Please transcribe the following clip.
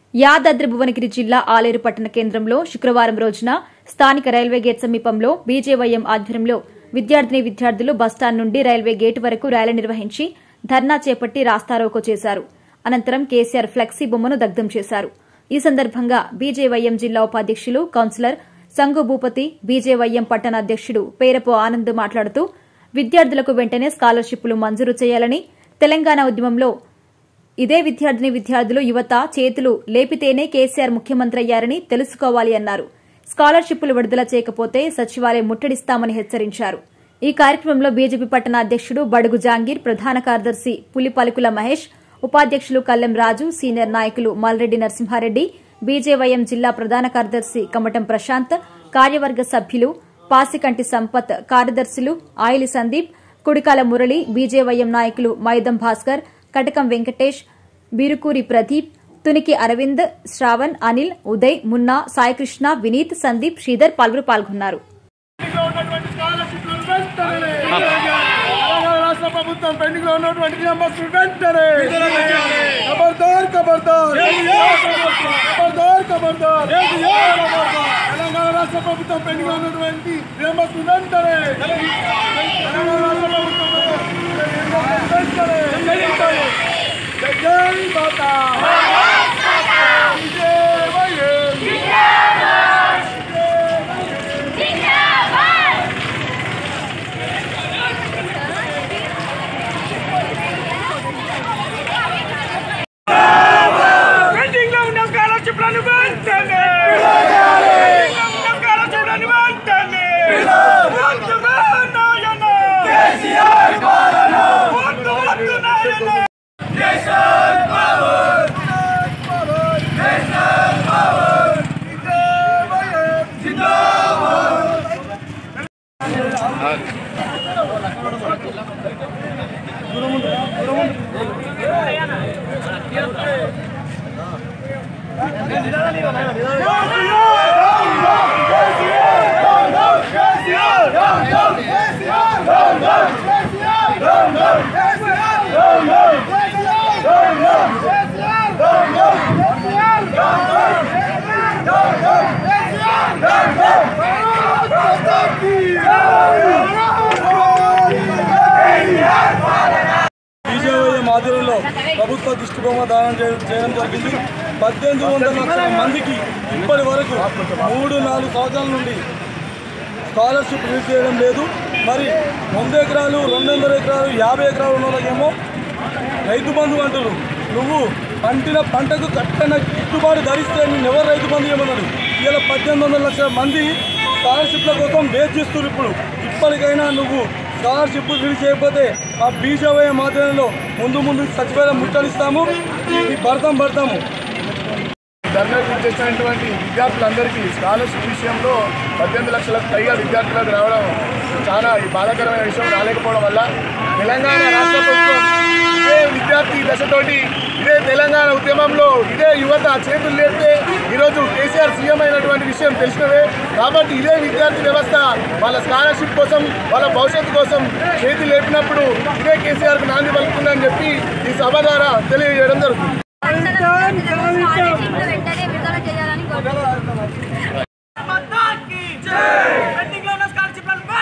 యాదాద్రి భువనగిరి జిల్లా ఆలేరు పట్టణ కేంద్రంలో శుక్రవారం రోజున స్థానిక రైల్వే గేట్ సమీపంలో బీజేవైఎం ఆధ్వర్యంలో విద్యార్థిని విద్యార్థులు బస్టాండ్ నుండి రైల్వే గేటు వరకు ర్యాలీ నిర్వహించి ధర్నా చేపట్టి రాస్తారోకో చేశారు అనంతరం కేసీఆర్ ఫ్లెక్సీ బొమ్మను దగ్ధం చేశారు ఈ సందర్భంగా బీజేవైఎం జిల్లా ఉపాధ్యక్షులు కౌన్సిలర్ సంగు భూపతి బీజేవైఎం పట్టణ అధ్యక్షుడు పేరపు ఆనంద్ మాట్లాడుతూ విద్యార్థులకు వెంటనే స్కాలర్షిప్లు మంజూరు చేయాలని తెలంగాణ ఉద్యమంలో ఇదే విద్యార్థిని విద్యార్థులు యువత చేతులు లేపితేనే కేసీఆర్ ముఖ్యమంత్రి అయ్యారని తెలుసుకోవాలి అన్నారు స్కాలర్షిప్లు విడుదల చేయకపోతే సచివాలయం ముట్టడిస్తామని హెచ్చరించారు ఈ కార్యక్రమంలో బీజేపీ పట్టణ అధ్యక్షుడు బడుగు జాంగీర్ ప్రధాన కార్యదర్శి పులి పలుకుల మహేష్ ఉపాధ్యక్షులు కల్లెం రాజు సీనియర్ నాయకులు మల్రెడ్డి నరసింహారెడ్డి బీజేవైఎం జిల్లా ప్రధాన కార్యదర్శి కమటం ప్రశాంత్ కార్యవర్గ సభ్యులు పాసికంటి సంపత్ కార్యదర్శులు ఆయిలి సందీప్ కుడికాల మురళి బీజేవైఎం నాయకులు మైదం భాస్కర్ కటకం వెంకటేష్ బిరుకూరి ప్రదీప్ తునికి అరవింద్ శ్రావణ్ అనిల్ ఉదయ్ మున్నా సాయికృష్ణ వినీత్ సందీప్ శ్రీధర్ పలువురు పాల్గొన్నారు పెండింగ్లో ఉన్నటువంటి స్కాలర్షిప్లను వెంటనే తెలంగాణ రాష్ట్ర ప్రభుత్వం పెండింగ్ లో ఉన్నటువంటి నియామకులు వెంటనే ఖబర్దార్ ఖబర్దార్ ఖబర్దార్ ఖబర్దార్ తెలంగాణ రాష్ట్ర ప్రభుత్వం పెండింగ్ లో ఉన్నటువంటి నియామకులు వెంటనే తెలంగాణ రాష్ట్ర ప్రభుత్వం వెంటనే జై జై మాతా జై వైఎం. పెండింగ్ లో ఉన్న స్కాలర్షిప్లను వెంటనే పెండింగ్ లో ఉన్న స్కాలర్షిప్లను వెంటనే వద్దు నాయన వద్దు వద్దు నాయన బీజేవైఎం ఆధ్వర్యంలో ప్రభుత్వ దిష్టి బొమ్మ దానం చేయ- చేయడం జరిగింది పద్దెనిమిది వందల లక్షల మందికి ఇప్పటి వరకు మూడు నాలుగు సంవత్సరాల నుండి స్కాలర్షిప్ రిలీజ్ చేయడం లేదు మరి వంద ఎకరాలు రెండు వందల ఎకరాలు యాభై ఎకరాలు ఉన్న వాళ్ళకేమో రైతు బంధు అంటారు నువ్వు పంటిన పంటకు కట్టిన గిట్టుబాటు ధరిస్తే నేను ఎవరు రైతు బంధు ఇవ్వమన్నాడు ఇలా పద్దెనిమిది వందల లక్షల మంది స్కాలర్షిప్ల కోసం వేచి చేస్తున్నారు ఇప్పుడు ఇప్పటికైనా నువ్వు స్కాలర్షిప్ రిలీజ్ చేయకపోతే ఆ బీజేవై మాధ్యమంలో ముందు ముందు సచివాలయం ముట్టడిస్తాము ఈ భర్తం పడతాము ధర్నాకు చేసినటువంటి విద్యార్థులందరికీ స్కాలర్షిప్ విషయంలో పద్దెనిమిది లక్షలకు పైగా విద్యార్థులకు రావడం చాలా బాధాకరమైన విషయం రాలేకపోవడం వల్ల తెలంగాణ రాష్ట్ర ప్రభుత్వం ఇదే విద్యార్థి దశతోటి ఇదే తెలంగాణ ఉద్యమంలో ఇదే యువత చేతులు లేపితే ఈరోజు కేసీఆర్ సీఎం అయినటువంటి విషయం తెలిసినవే కాబట్టి ఇదే విద్యార్థి వ్యవస్థ వాళ్ళ స్కాలర్షిప్ కోసం వాళ్ళ భవిష్యత్తు కోసం చేతులు లేపినప్పుడు ఇదే కేసీఆర్కు నాంది పలుకుతుందని చెప్పి ఈ సభ ద్వారా తెలియజేయడం జరుగుతుంది వెంటనే విడుదల చేయాలని కోరుతున్నాను జై